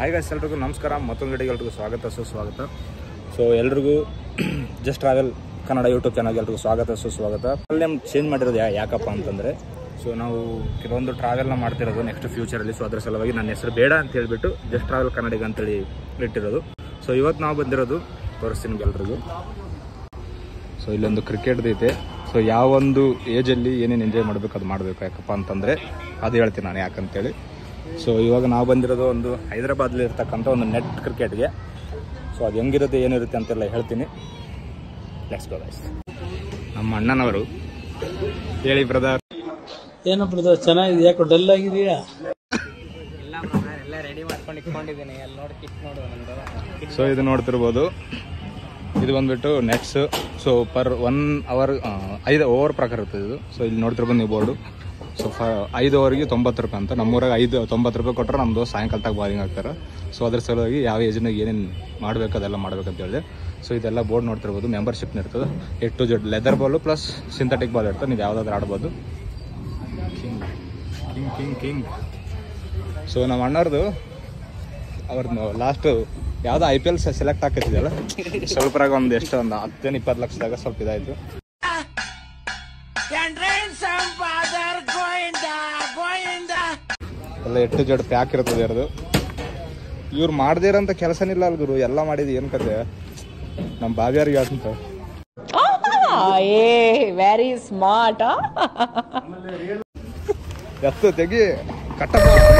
Hi guys ಎಲ್ರಿಗೂ ನಮಸ್ಕಾರ ಮತ್ತೊಂದು ವಿಡಿಯೋಗೆ ಎಲ್ರಿಗೂ ಸ್ವಾಗತ ಸುಸ್ವಾಗತ ಸೊ ಎಲ್ರಿಗೂ ಜಸ್ಟ್ ಟ್ರಾವೆಲ್ ಕನ್ನಡ ಯೂಟ್ಯೂಬ್ ಚಾನಲ್ಗೆ ಎಲ್ರಿಗೂ ಸ್ವಾಗತ ಸುಸ್ವಾಗತ ಅಲ್ಲಿ ಚೇಂಜ್ ಮಾಡಿರೋದು ಯಾ ಯಾಕಪ್ಪ ಅಂತಂದರೆ ಸೊ ನಾವು ಕೆಲವೊಂದು ಟ್ರಾವೆಲ್ನ ಮಾಡ್ತಿರೋದು ನೆಕ್ಸ್ಟ್ ಫ್ಯೂಚರಲ್ಲಿ ಸೊ ಅದ್ರ ಸಲುವಾಗಿ ನನ್ನ ಹೆಸರು ಬೇಡ ಅಂತ ಹೇಳ್ಬಿಟ್ಟು ಜಸ್ಟ್ ಟ್ರಾವೆಲ್ ಕನ್ನಡಿಗ ಅಂತೇಳಿ ಇಟ್ಟಿರೋದು ಸೊ ಇವತ್ತು ನಾವು ಬಂದಿರೋದು ತೋರಿಸ್ತೀನಿ ನಿಮ್ಗೆ ಎಲ್ರಿಗೂ ಸೊ ಇಲ್ಲೊಂದು ಕ್ರಿಕೆಟ್ದು ಐತೆ ಸೊ ಯಾವೊಂದು ಏಜಲ್ಲಿ ಏನೇನು ಎಂಜಾಯ್ ಮಾಡಬೇಕು ಅದು ಮಾಡಬೇಕು ಯಾಕಪ್ಪ ಅಂತಂದರೆ ಅದು ಹೇಳ್ತೀನಿ ನಾನು ಯಾಕಂತೇಳಿ ಸೊ ಇವಾಗ ನಾವು ಬಂದಿರೋದು ಒಂದು ಹೈದರಾಬಾದಲ್ಲಿ ಇರ್ತಕ್ಕಂಥ ಒಂದು ನೆಟ್ ಕ್ರಿಕೆಟ್ಗೆ ಸೊ ಅದು ಹೆಂಗಿರುತ್ತೆ ಏನಿರುತ್ತೆ ಅಂತೆಲ್ಲ ಹೇಳ್ತೀನಿ ಲೆಟ್ಸ್ ಗೋ ಗೈಸ್ ನಮ್ಮ ಅಣ್ಣನವರು ಹೇಳಿ ಬ್ರದರ್ ಏನೋ ಬ್ರದರ್ ಚೆನ್ನಾಗಿದೆ ಯಾಕೋ ಡಲ್ ಆಗಿದೆಯಾ ಇಲ್ಲ ಬ್ರದರ್ ಎಲ್ಲ ರೆಡಿ ಮಾಡ್ಕೊಂಡು ಇಟ್ಕೊಂಡಿದ್ದೀನಿ ಅಲ್ಲಿ ನೋಡಿ ಕಿಟ್ ನೋಡು ನಂದು ಸೊ ಇದು ನೋಡ್ತಿರ್ಬೋದು ಇದು ಬಂದ್ಬಿಟ್ಟು nets so per one hour ಐದು ಓವರ್ ಪ್ರಕಾರ ಇರ್ತದೆ ಇದು ಸೊ ಇಲ್ಲಿ ನೋಡ್ತಿರ್ಬೋದು ನೀವು ಬೋರ್ಡು ಸೊ ಫ ಐದು ಓವರ್ಗೆ ತೊಂಬತ್ತು ರೂಪಾಯಿ ಅಂತ ನಮ್ಮೂರಾಗ ಐದು ತೊಂಬತ್ತು ರೂಪಾಯಿ ಕೊಟ್ಟರೆ ನಮ್ಮದು ಸಾಯಂಕಾಲದಾಗ ಬಾಲಿಂಗ್ ಆಗ್ತಾರೆ ಸೊ ಅದ್ರ ಸಲುವಾಗಿ ಯಾವ ಏಜ್ನಾಗ ಏನೇನು ಮಾಡಬೇಕು ಅದೆಲ್ಲ ಮಾಡ್ಬೇಕಂತ ಹೇಳಿದೆ ಸೊ ಇದೆಲ್ಲ ಬೋರ್ಡ್ ನೋಡ್ತಿರ್ಬೋದು ಮೆಂಬರ್ಶಿಪ್ನ ಇರ್ತದೆ A to Z leather ball plus synthetic ball ಇರ್ತದೆ ನೀವು ಯಾವುದಾದ್ರೂ ಆಡ್ಬೋದು king king king king so ನಮ್ಮ ಅಣ್ಣವ್ರದ್ದು ಅವ್ರದ್ದು ಲಾಸ್ಟ್ ಯಾವ್ದೋ ಐ ಪಿ ಎಲ್ ಸೆಲೆಕ್ಟ್ ಹಾಕತ್ತಿದೆಯಲ್ಲ ಸ್ವಲ್ಪರಾಗ ಒಂದು ಎಷ್ಟು ಒಂದು ಹತ್ತೇನು ಇಪ್ಪತ್ತು ಲಕ್ಷದಾಗ ಸ್ವಲ್ಪ ಇದಾಯ್ತು ಎಲ್ಲ ಎಟ್ಟು ಜಡ್ ಪ್ಯಾಕ್ ಇರ್ತದೆ ಇರೋದು ಇವ್ರು ಮಾಡ್ದಿರಂತ ಕೆಲಸನಿಲ್ಲ ಅಲ್ ಗುರು ಎಲ್ಲ ಮಾಡಿದ್ ಏನ್ ಕತೆ ನಮ್ಮ ಬಾವಿಯವ್ರಿಗೆ ಹೇಳ್ತಂತ ಏ ವೆರಿ ಸ್ಮಾರ್ಟ್ ಎತ್ತು ತೆಗಿ ಕಟ್ಟ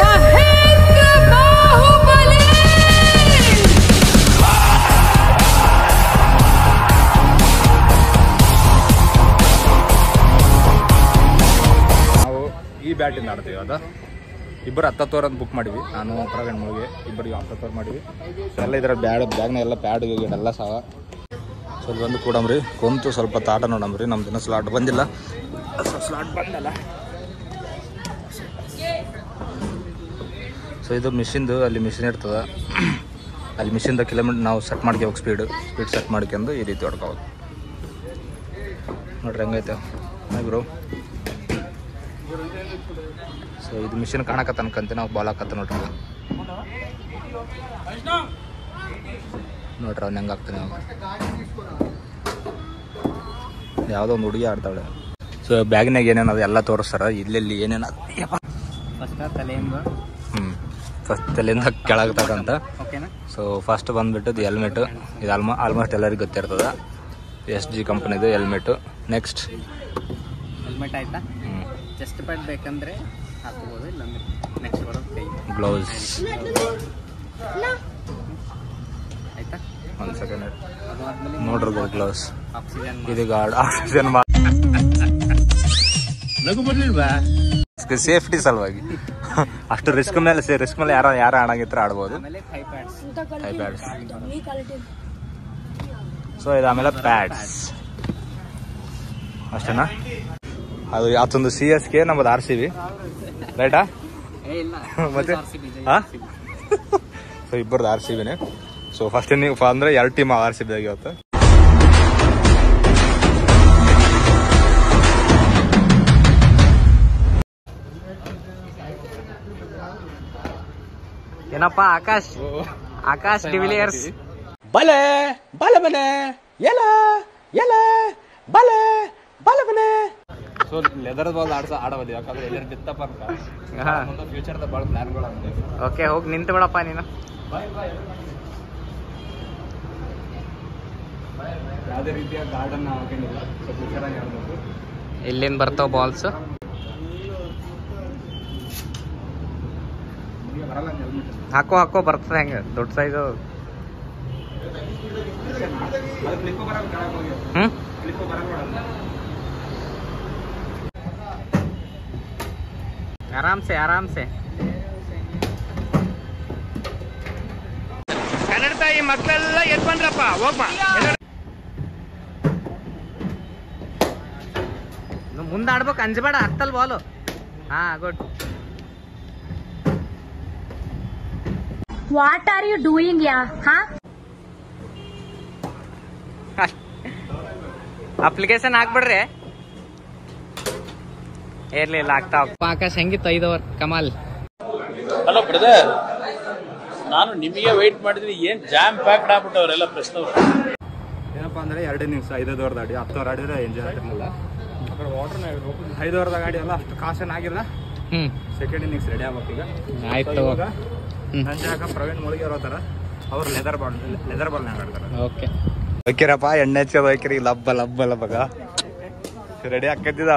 ನಾವು ಈ ಬ್ಯಾಟಿಂದ ಆಡ್ತೀವಿ ಅದ ಇಬ್ಬರು ಹತ್ತತ್ತೋರ್ ಅಂತ ಬುಕ್ ಮಾಡಿವಿ ನಾನು ಪ್ರವೀಣ್ ಮುಳುಗೆ ಇಬ್ಬರಿಗೆ ಹತ್ತತ್ತೋರ್ ಮಾಡಿವಿ ಸೊ ಎಲ್ಲ ಇದರ ಬ್ಯಾಡ್ ಬ್ಯಾಗ್ನ ಎಲ್ಲ ಪ್ಯಾಡ್ ಗೀಡ್ ಎಲ್ಲ ಸಾವ ಸ್ವಲ್ಪ ಬಂದು ಕೂಡಮ್ರಿ ಕುಂತು ಸ್ವಲ್ಪ ತಾಟ ನೋಡಮ್ರಿ ನಮ್ದು ಇನ್ನೂ ಸ್ಲಾಟ್ ಬಂದಿಲ್ಲ ಸ್ಲಾಟ್ ಬಂದಲ್ಲ ಸೊ ಇದು ಮಿಷಿನ್ದು ಅಲ್ಲಿ ಮಿಷಿನ್ ಇರ್ತದ ಅಲ್ಲಿ ಮಿಷಿನ್ದ ಕಿಲೋಮೀಟರ್ ನಾವು ಸೆಟ್ ಮಾಡ್ಕೋಬೇಕು ಸ್ಪೀಡ್ ಸ್ಪೀಡ್ ಸೆಟ್ ಮಾಡ್ಕೊಂಡು ಈ ರೀತಿ ಹೊಡ್ಕೋಬೋದು ನೋಡ್ರಿ ಹೆಂಗೈತೆ ಬ್ರೋ ಸೊ ಇದು ಮಿಷಿನ್ ಕಾಣಕತ್ತ ಅನ್ಕಂತ ನಾವು ಬಾಲ್ ಹಾಕತ್ತ ನೋಡ್ರಿ ನೋಡ್ರಿ ಅವ್ನು ಹೆಂಗೆ ಆಗ್ತಾನೆ ಅವ ಯಾವುದೋ ಒಂದು ಹುಡುಗಿ ಆಡ್ತಾಳೆ ಸೊ ಬ್ಯಾಗ್ನಾಗ ಏನೇನು ಅದು ಎಲ್ಲ ತೋರಿಸ್ತಾರ ಇಲ್ಲೆಲ್ಲಿ ಏನೇನು ಫಸ್ಟ್ ತಲೆಯಿಂದ ಹ್ಞೂ ಫಸ್ಟ್ ತಲೆಯಿಂದ ಕೆಳಗೆ ತಗಂತ ಓಕೆನಾ ಸೊ ಫಸ್ಟ್ ಬಂದ್ಬಿಟ್ಟು ಇದು ಹೆಲ್ಮೆಟ್ ಇದು ಆಲ್ಮೋ ಆಲ್ಮೋಸ್ಟ್ ಎಲ್ಲರಿಗೂ ಗೊತ್ತಿರ್ತದೆ ಎಸ್ ಜಿ ಕಂಪ್ನಿದು ಹೆಲ್ಮೆಟು ನೆಕ್ಸ್ಟ್ ಹೆಲ್ಮೆಟ್ ಆಯ್ತಾ ಚೆಸ್ಟ್ ಪ್ಯಾಡ್ ಬೇಕಂದ್ರೆ ಹಾಕೋಬೋದು ಇಲ್ಲಾಂದ್ರೆ ನೆಕ್ಸ್ಟ್ ಬರೋದು ಕೈ ಗ್ಲೌಸ್ ಆಯ್ತಾ ಒಂದು ಸೆಕೆಂಡ್ ಅದು ಆದ್ಮೇಲೆ ನೋಡ್ರಿ ಗ್ಲೌಸ್ ಆಕ್ಸಿಜನ್ ಇದು ಗಾರ್ಡ್ ಆಕ್ಸಿಜನ್ ಸೇಫ್ಟಿ ಸಲುವಾಗಿ ಅಷ್ಟು ರಿಸ್ಕ್ ಮೇಲೆ ರಿಸ್ಕ್ ಮೇಲೆ ಯಾರ ಯಾರ ಆಡಂಗಿತ್ರ ಆಡ್ಬೋದು ಆಮೇಲೆ thigh pads high pads so ಇದು ಆಮೇಲೆ ಪ್ಯಾಡ್ಸ್ ಅಷ್ಟೇನಾ ಅದು ಯಾವತ್ತೊಂದು ಸಿ ಎಸ್ ಕೆ ನಮ್ಮದು ಆರ್ ಸಿ ಬಿ ರೈಟಾ ಏ ಇಲ್ಲ ಮತ್ತೆ RCB ಇದೆ, ಹಾ RCB. ಸೊ ಇಬ್ಬರದ್ದು ಆರ್ ಸಿ ಬಿನೇ ಸೊ ಫಸ್ಟ್ ನೀವು ಅಂದ್ರೆ ಎರಡು ಟೀಮ್ ಆರ್ ಸಿ ಬಿ ಆಗಿವತ್ತು ಏನಪ್ಪ ಆಕಾಶ್ ಆಕಾಶ್ ಡಿವಿಲಿಯರ್ಸ್ ಬಲೆ ಬಲೆ ಮನೆ ಎಲ ಎಲ ಬಲೆ ಬಲೆ ಮನೆ ಸೊ ಲೆದರ್ ಬಾಲ್ ಆಡ್ಸ ಆಡೋದು ಯಾಕಂದ್ರೆ ಎಲ್ಲರೂ ಬಿತ್ತಪ್ಪ ಅಂತ ಫ್ಯೂಚರ್ದ ಭಾಳ ಪ್ಲಾನ್ಗಳು ಓಕೆ ಹೋಗಿ ನಿಂತು ಬಿಡಪ್ಪ ನೀನು ಯಾವುದೇ ರೀತಿಯ ಗಾರ್ಡನ್ ಹಾಕೊಂಡಿಲ್ಲ ಸೊ ಫ್ಯೂಚರಾಗಿ ಆಡ್ಬೇಕು ಇಲ್ಲಿಂದ ಬರ್ತಾವ ಬಾಲ್ಸ್ ಬರಲ್ಲ ಹೆಲ್ಮೆಟ್ ಹಾಕೋ ಹಾಕೋ ಬರ್ತದೆ ಹೆಂಗ ದೊಡ್ಡ ಸೈಜ್ ಅದು ಕ್ಲಿಪ್ ಬರಲ್ಲ ಕೆಳಗೆ ಹೋಗಿ ಹ್ಮ್ ಕ್ಲಿಪ್ ಬರಲ್ಲ ಆರಾಮ್ ಸೆ ಆರಾಮ್ ಸೆ ಕನ್ನಡ ತಾಯಿ ಮಕ್ಕಳೆಲ್ಲ ಎದ್ ಬಂದ್ರಪ್ಪ ಹೋಗ್ಬಾ ಮುಂದೆ ಆಡ್ಬೇಕು ಅಂಜಬೇಡ ಹತ್ತಲ್ ಬಾಲು ಹಾ good What are you doing, yeah? Huh? Application ಹಾಕ್ಬಿಡ್ರಿ ಇರ್ಲಿಲ್ಲ ಆಗ್ತಾವ ಆಕಾಶ್ ಹೆಂಗಿತ್ತು ಐದು ಓವರ್ ಕಮಾಲ್ ಹಲೋ ಬ್ರದರ್ ನಾನು ನಿಮಗೆ ವೆಯ್ಟ್ ಮಾಡಿದ್ರೆ ಏನ್ ಜಾಮ್ ಪ್ಯಾಕ್ಡ್ ಆಗ್ಬಿಟ್ಟವ್ರೆಲ್ಲ ಪ್ರಶ್ನವ್ರು ಏನಪ್ಪ ಅಂದರೆ ಎರಡು ನಿಮಿಷ ಐದೈದುವರೆ ಗಾಡಿ ಹತ್ತುವರೆ ಆಡಿದ್ರೆ ಎಂಜಾಯ್ ಆಗಿರಲಿಲ್ಲ ಆ ಕಡೆ ವಾಟರ್ನ ಐದುವರೆದ ಗಾಡಿ ಎಲ್ಲ ಅಷ್ಟು ಕಾಸೇನಾಗಿಲ್ಲ ಹ್ಞೂ ಸೆಕೆಂಡ್ ಇನ್ನಿಂಗ್ಸ್ ರೆಡಿ ಆಗ್ಬೇಕು ಈಗ ಆಯ್ತು. So, ಇವಾಗ ನಂಜೆ ಹಾಕ ಪ್ರವೀಣ್ ಮುಳುಗಿ ಇರೋ ಥರ ಅವ್ರು ಲೆದರ್ ಬಾಲ್ ಲೆದರ್ ಬಾಲ್ನಾಗ ಆಡ್ತಾರೆ ಓಕೆ ಹೋಯ್ಕಿರಪ್ಪ ಎಣ್ಣೆ ಹಚ್ಚೋದು ಹೋಯ್ಕಿರಿ ಲಬ್ಬ ಲಬ್ಬ ಲಬ್ಬಗ ರೆಡಿ ಆಕತ್ತಿದ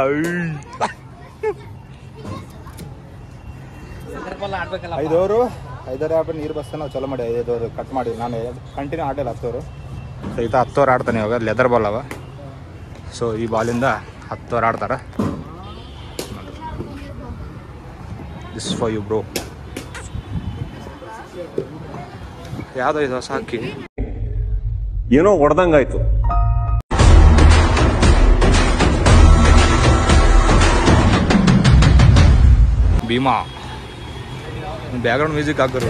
ಆಡ್ಬೇಕಲ್ಲ ಐದವರು ಐದವರೆ ಆಡ್ಬಿಟ್ಟು ನೀರು ಬಸ್ಸ ನಾವು ಚಲೋ ಮಾಡಿ ಐದವರು ಕಟ್ ಮಾಡಿ ನಾನು ಕಂಟಿನ್ಯೂ ಆಡಿಲ್ಲ ಹತ್ತವರು ಸೊ ಈತ ಹತ್ತೋರು ಆಡ್ತಾನೆ ಇವಾಗ ಲೆದರ್ ಬಾಲ್ ಅವ ಸೊ ಈ ಬಾಲಿಂದ ಹತ್ತೋರು ಆಡ್ತಾರೆ ದಿಸ್ ಫಾರ್ ಯು ಬ್ರೋ ಯಾವುದೋ ಇದು ಹೊಸ ಹಾಕಿ ಏನೋ ಹೊಡೆದಂಗಾಯ್ತು ಭೀಮಾ ಬ್ಯಾಕ್ಗ್ರೌಂಡ್ ಮ್ಯೂಸಿಕ್ ಹಾಕೋರು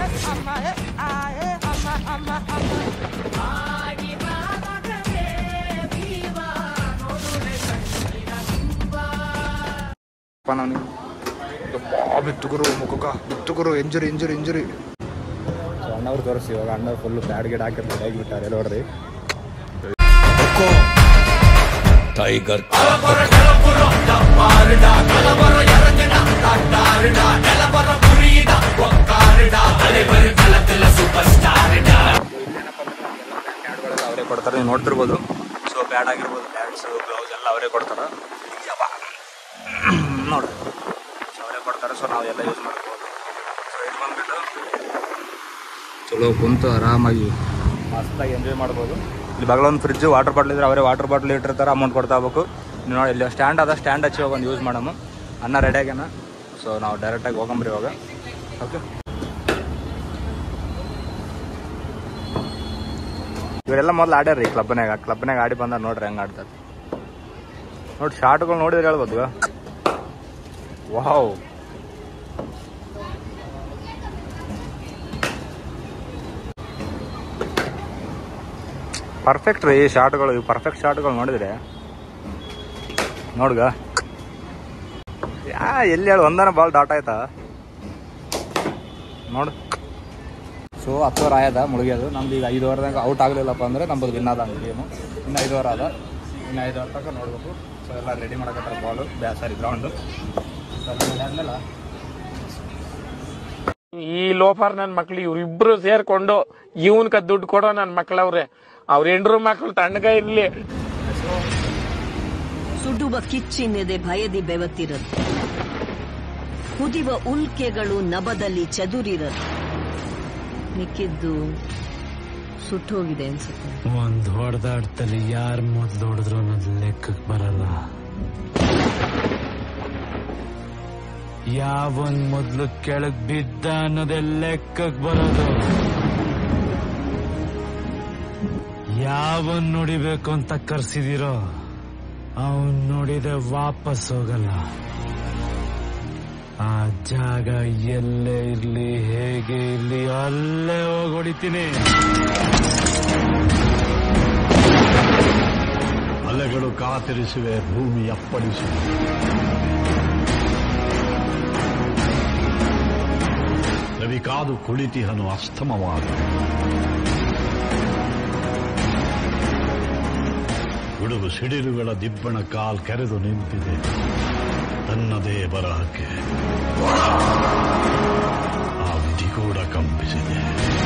ನಾನು ಬಿತ್ತುಗುರು ಮುಖಕ್ಕ ಬಿತ್ತುಗುರು ಇಂಜುರಿ ಇಂಜುರಿ ಇಂಜುರಿ ಸೊ ಅಣ್ಣವ್ರು ತೋರಿಸಿ ಇವಾಗ ಅಣ್ಣ ಫುಲ್ ಬ್ಯಾಡ್ ಗಿಡ ಹಾಕಿರ್ತಾರೆ ಹೇಗಿಬಿಟ್ಟಾರೆ ಎಲ್ಲ ನೋಡ್ರಿ ಪ್ಯಾಡ್ಗಳೆಲ್ಲ ಅವರೇ ಕೊಡ್ತಾರೆ ನೀವು ನೋಡ್ತಿರ್ಬೋದು ಸೊ ಪ್ಯಾಡ್ ಆಗಿರ್ಬೋದು ಪ್ಯಾಡ್ಸ್ ಗ್ಲೌಸ್ ಎಲ್ಲ ಅವರೇ ಕೊಡ್ತಾರೆ ನೋಡ್ರಿ ಸೊ ಅವರೇ ಕೊಡ್ತಾರೆ ಸೊ ನಾವು ಎಲ್ಲ ಯೂಸ್ ಮಾಡ್ಬೋದು ಸೊ ಇದು ಬಂದ್ಬಿಟ್ಟು ಚಲೋ ಕುಂತು ಆರಾಮಾಗಿ ಮಸ್ತಾಗಿ ಎಂಜಾಯ್ ಮಾಡ್ಬೋದು ಇಲ್ಲಿ ಬಗಲ ಒಂದು ಫ್ರಿಜ್ಜು ವಾಟರ್ ಬಾಟ್ಲ್ ಇದ್ರೆ ಅವರೇ ವಾಟರ್ ಬಾಟ್ಲ್ ಇಟ್ಟಿರ್ತಾರೆ ಅಮೌಂಟ್ ಕೊಡ್ತಾ ಹೋಗ್ಬೇಕು ನೀವು ನೋಡಿ ಇಲ್ಲಿ ಸ್ಟ್ಯಾಂಡ್ ಅದ ಸ್ಟ್ಯಾಂಡ್ ಹಚ್ಚಿ ಹೋಗಿ ಒಂದು ಯೂಸ್ ಮಾಡಮ್ಮ ಅನ್ನ ರೆಡಿ ಆಗ್ಯಾನ ಸೊ ನಾವು ಡೈರೆಕ್ಟಾಗಿ ಹೋಗಂಬ್ರಿ ಇವಾಗ ಓಕೆ ಇವರೆಲ್ಲ ಮೊದಲು ಆಡ್ಯಾರ ಈ ಕ್ಲಬ್ನಾಗ ಕ್ಲಬ್ನಾಗ ಆಡಿ ಬಂದ ನೋಡ್ರಿ ಹೆಂಗೆ ಆಡ್ತಾರೆ ನೋಡಿ ಶಾರ್ಟ್ಗಳು ನೋಡಿದ್ರೆ ಹೇಳ್ಬೋದು ವಾವ್ ಪರ್ಫೆಕ್ಟ್ ರೀ ಶಾರ್ಟ್ಗಳು ಇವು ಪರ್ಫೆಕ್ಟ್ ಶಾರ್ಟ್ಗಳು ನೋಡಿದ್ರೆ ನೋಡ್ಗ ಯಾ ಎಲ್ಲಿ ಹೇಳು ಒಂದನ ಬಾಲ್ ಡಾಟ್ ಆಯ್ತಾ ನೋಡು ಸೊ ಹತ್ತು ಓವರ್ ಆಯದ ಮುಳುಗ್ಯದು ನಮ್ದು ಈಗ ಐದು ಓವರ್ದಾಗ ಔಟ್ ಆಗಲಿಲ್ಲಪ್ಪ ಅಂದರೆ ನಮ್ಮದು ವಿನ್ ಆದ ಗೇಮು ಇನ್ನು ಐದು ಓವರ್ ಅದ ಇನ್ನು ಐದು ಓವರ್ ತನಕ ನೋಡ್ಬೇಕು ಸೊ ಎಲ್ಲ ರೆಡಿ ಮಾಡಕತ್ತಾರ ಬಾಲು ಬ್ಯಾ ಸಾರಿ ಗ್ರೌಂಡು ಸೊ ಅಲ್ಲಿ ಆದ್ಮೇಲೆ ಈ ಲೋಫರ್ ನನ್ನ ಮಕ್ಳು ಇವ್ರಿಬ್ರು ಸೇರ್ಕೊಂಡು ಇವನ್ಕ ದುಡ್ಡು ಕೊಡೋ ನನ್ನ ಮಕ್ಳವ್ರೆ ಅವ್ರ ಹೆಂಡ್ರು ಮಕ್ಳು ತಣ್ಣಗ ಇರ್ಲಿ ಸುಡುವ ಕಿಚ್ಚಿನೆದೆ ಭಯದಿ ಬೆವತಿರದು ಕುದಿವ ಉಲ್ಕೆಗಳು ನಭದಲ್ಲಿ ಚದುರಿರದು ಮಿಕ್ಕಿದ್ದು ಸುಟ್ಟೋಗಿದೆ ಅನ್ಸುತ್ತೆ ಒಂದ್ ಹೊಡೆದಾಡ್ತಲ್ಲಿ ಯಾರ್ ಮೊದ್ಲು ಹೊಡೆದ್ರು ಅನ್ನೋದು ಲೆಕ್ಕಕ್ಕೆ ಬರಲ್ಲ ಯಾವನ್ ಮೊದ್ಲು ಕೆಳಗ್ ಬಿದ್ದ ಅನ್ನೋದೇ ಲೆಕ್ಕಕ್ಕೆ ಬರೋದು ಯಾವನ್ ನೋಡಿಬೇಕು ಅಂತ ಕರ್ಸಿದಿರೋ ಅವನ್ ನೋಡಿದೆ ವಾಪಸ್ ಹೋಗಲ್ಲ ಆ ಜಾಗ ಎಲ್ಲೇ ಇರ್ಲಿ ಹೇಗೆ ಇರ್ಲಿ ಅಲ್ಲೇ ಹೋಗಿ ಹೊಡಿತೀನಿ ಅಲೆಗಳು ಕಾತಿರಿಸುವೆ ಭೂಮಿ ಅಪ್ಪಳಿಸುವೆ ರವಿ ಕಾದು ಕುಳಿತಿಹನು ಅಸ್ತಮವಾದ ಗುಡುಗು ಸಿಡಿಲುಗಳ ದಿಬ್ಬಣ ಕಾಲ್ ಕೆರೆದು ನಿಂತಿದೆ ತನ್ನದೇ ಬರಹಕ್ಕೆ ಆ ವಿಧಿ ಕೂಡ ಕಂಪಿಸಿದೆ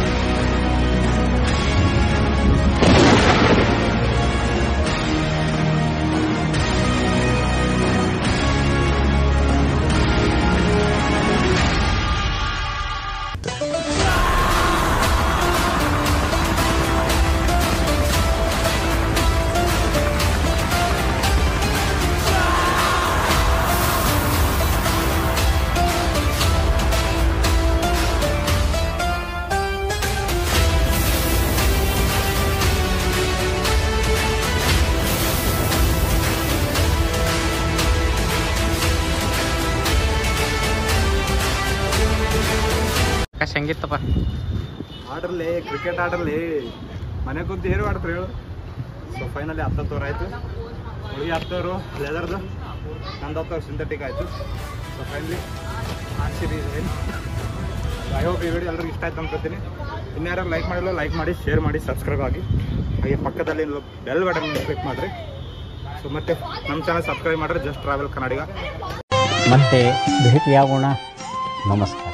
ಆಕಾಶ ಹೆಂಗಿತ್ತಪ್ಪ ಆಡ್ರಲಿ ಕ್ರಿಕೆಟ್ ಆಡ್ರಲಿ ಮನೆ ಕುಂತು ಏನು ಆಡ್ತಾರೆ ಹೇಳು ಸೊ ಫೈನಲಿ ಹತ್ತತ್ತು ಆಯಿತು ಹುಡುಗಿ ಹತ್ತವರು ಲೆದರ್ದು ನಂದು ಹತ್ತವ್ರು ಸಿಂಥೆಟಿಕ್ ಆಯಿತು so finally R C B I hope ಈ ವಿಡಿಯೋ ಎಲ್ಲರಿಗೂ ಇಷ್ಟ ಆಯ್ತು ಅನ್ಕೋತೀನಿ ಇನ್ಯಾರು ಲೈಕ್ ಮಾಡಿಲ್ಲ ಲೈಕ್ ಮಾಡಿ ಶೇರ್ ಮಾಡಿ ಸಬ್ಸ್ಕ್ರೈಬ್ ಆಗಿ ಹಾಗೆ ಪಕ್ಕದಲ್ಲಿ ಬೆಲ್ ಬಟನ್ ಕ್ಲಿಕ್ ಮಾಡಿರಿ ಸೊ ಮತ್ತೆ ನಮ್ಮ ಚಾನಲ್ ಸಬ್ಸ್ಕ್ರೈಬ್ ಮಾಡಿದ್ರೆ ಜಸ್ಟ್ ಟ್ರಾವೆಲ್ ಕನ್ನಡಿಗ ಮತ್ತೆ ಭೇಟಿಯಾಗೋಣ ನಮಸ್ಕಾರ